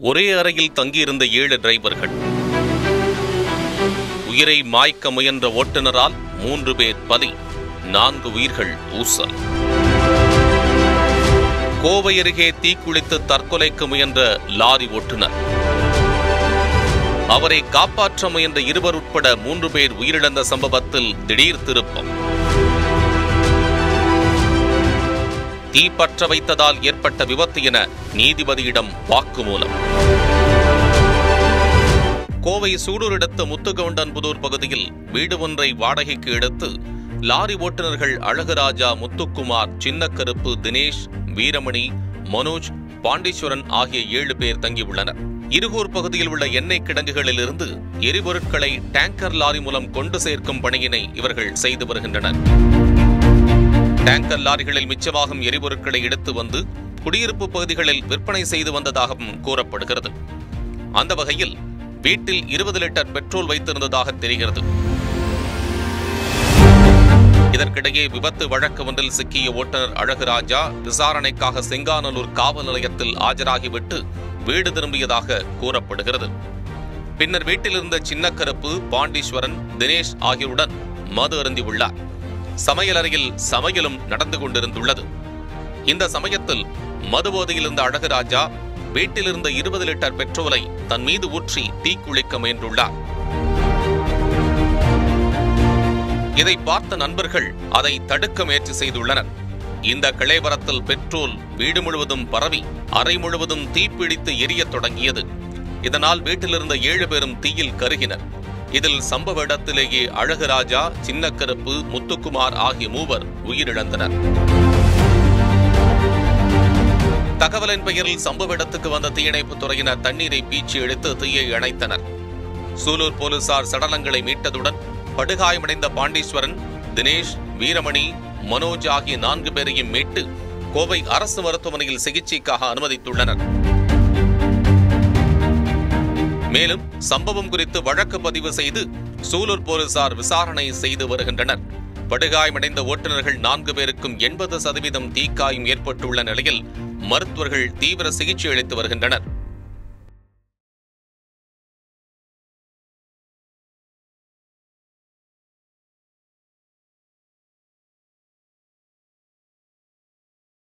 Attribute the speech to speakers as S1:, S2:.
S1: ஒரே அறையில் தங்கியிருந்த ஏழு டிரைவர்கள் உயிரை மாய்க்க முயன்ற ஓட்டுநரால் மூன்று பேர் பலி நான்கு உயிர்கள் ஊசல் கோவை அருகே தீக்குளித்து தற்கொலைக்கு முயன்ற லாரி ஓட்டுநர் அவரை காப்பாற்ற முயன்ற இருவர் உட்பட மூன்று பேர் உயிரிழந்த சம்பவத்தில் திடீர் திருப்பம் தீ பற்ற வைத்ததால் ஏற்பட்ட விபத்து என நீதிபதியிடம் வாக்குமூலம் கோவை சூடூர் அடுத்த முத்துகவுண்டன்புதூர் பகுதியில் வீடு ஒன்றை வாடகைக்கு எடுத்து லாரி ஓட்டுநர்கள் அழகுராஜா முத்துக்குமார் சின்னக்கருப்பு தினேஷ் வீரமணி மனோஜ் பாண்டீஸ்வரன் ஆகிய ஏழு பேர் தங்கியுள்ளனர் இருகூர் பகுதியில் உள்ள எண்ணெய் கிடங்குகளில் இருந்து எரிபொருட்களை டேங்கர் லாரி மூலம் கொண்டு சேர்க்கும் பணியினை இவர்கள் செய்து வருகின்றனர் டேங்கர் லாரிகளில் மிச்சமாகும் எரிபொருட்களை எடுத்து வந்து குடியிருப்பு பகுதிகளில் விற்பனை செய்து வந்ததாகவும் கூறப்படுகிறது அந்த வகையில் வீட்டில் இருபது லிட்டர் பெட்ரோல் வைத்திருந்ததாக தெரிகிறது இதற்கிடையே விபத்து வழக்கு ஒன்றில் சிக்கிய ஓட்டுநர் அழகுராஜா விசாரணைக்காக செங்கானலூர் காவல் நிலையத்தில் ஆஜராகிவிட்டு வீடு திரும்பியதாக கூறப்படுகிறது பின்னர் வீட்டில் இருந்த சின்னக்கருப்பு பாண்டீஸ்வரன் தினேஷ் ஆகியோருடன் மது அருந்தியுள்ளார் சமையலறையில் சமையலும் நடந்து கொண்டிருந்துள்ளது இந்த சமயத்தில் மதுபோதையில் இருந்த அழகுராஜா வீட்டில் இருந்த இருபது லிட்டர் பெட்ரோலை தன் மீது ஊற்றி தீக்குளிக்க முயன்றுள்ளார் இதை பார்த்த நண்பர்கள் அதை தடுக்க முயற்சி செய்துள்ளனர் இந்த கிளைவரத்தில் பெட்ரோல் வீடு முழுவதும் பரவி அறை முழுவதும் தீப்பிடித்து எரியத் தொடங்கியது இதனால் வீட்டிலிருந்த ஏழு பேரும் தீயில் கருகினர் இதில் சம்பவ இடத்திலேயே அழகுராஜா சின்னக்கருப்பு முத்துக்குமார் ஆகிய மூவர் உயிரிழந்தனர் தகவலின் பெயரில் சம்பவ இடத்துக்கு வந்த தீயணைப்புத் துறையினர் தண்ணீரை பீச்சி எடுத்து தீயை அணைத்தனர் சூலூர் போலீசார் சடலங்களை மீட்டதுடன் படுகாயமடைந்த பாண்டீஸ்வரன் தினேஷ் வீரமணி மனோஜ் ஆகிய நான்கு பேரையும் மீட்டு கோவை அரசு மருத்துவமனையில் சிகிச்சைக்காக அனுமதித்துள்ளனர் மேலும் சம்பவம் குறித்து வழக்கு பதிவு செய்து சூலூர் போலீசார் விசாரணை செய்து வருகின்றனர் படுகாயமடைந்த ஓட்டுநர்கள் நான்கு பேருக்கும் எண்பது சதவீதம் தீக்காயம் ஏற்பட்டுள்ள நிலையில் மருத்துவர்கள் தீவிர சிகிச்சை அளித்து வருகின்றனர்